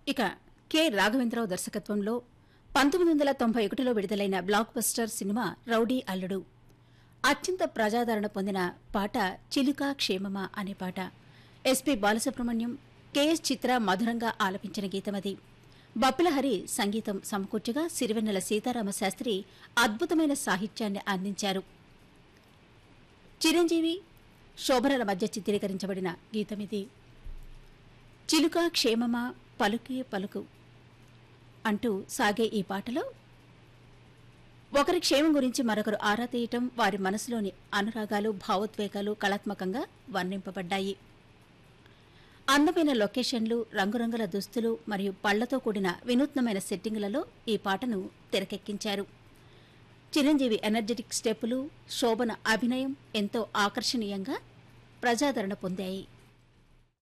ఇక కె రాఘవేంద్రరావు దర్శకత్వంలో పంతొమ్మిది వందల తొంభై ఒకటిలో విడుదలైన బ్లాక్ బస్టర్ సినిమా రౌడీ అల్లుడు అత్యంత ప్రజాదరణ పొందిన పాట చిలుక క్షేమమా అనే పాట ఎస్పి బాలసుబ్రహ్మణ్యం కెఎస్ చిత్ర మధురంగా ఆలపించిన గీతమది బప్పులహరి సంగీతం సమకూర్చగా సిరివెన్నెల సీతారామ శాస్త్రి అద్భుతమైన సాహిత్యాన్ని అందించారు చిరంజీవి శోభనల మధ్య చిత్రీకరించబడిన గీతమిది చిలుక క్షేమమా పలుకే పలుకు అంటూ సాగే ఈ పాటలో ఒకరి క్షేమం గురించి మరొకరు ఆరా తీయటం వారి మనసులోని అనురాగాలు భావోద్వేగాలు కళాత్మకంగా వర్ణింపబడ్డాయి అందమైన లొకేషన్లు రంగురంగుల దుస్తులు మరియు పళ్లతో కూడిన వినూత్నమైన సెట్టింగులలో ఈ పాటను తెరకెక్కించారు చిరంజీవి ఎనర్జెటిక్ స్టెప్పులు శోభన అభినయం ఎంతో ఆకర్షణీయంగా ప్రజాదరణ పొందాయి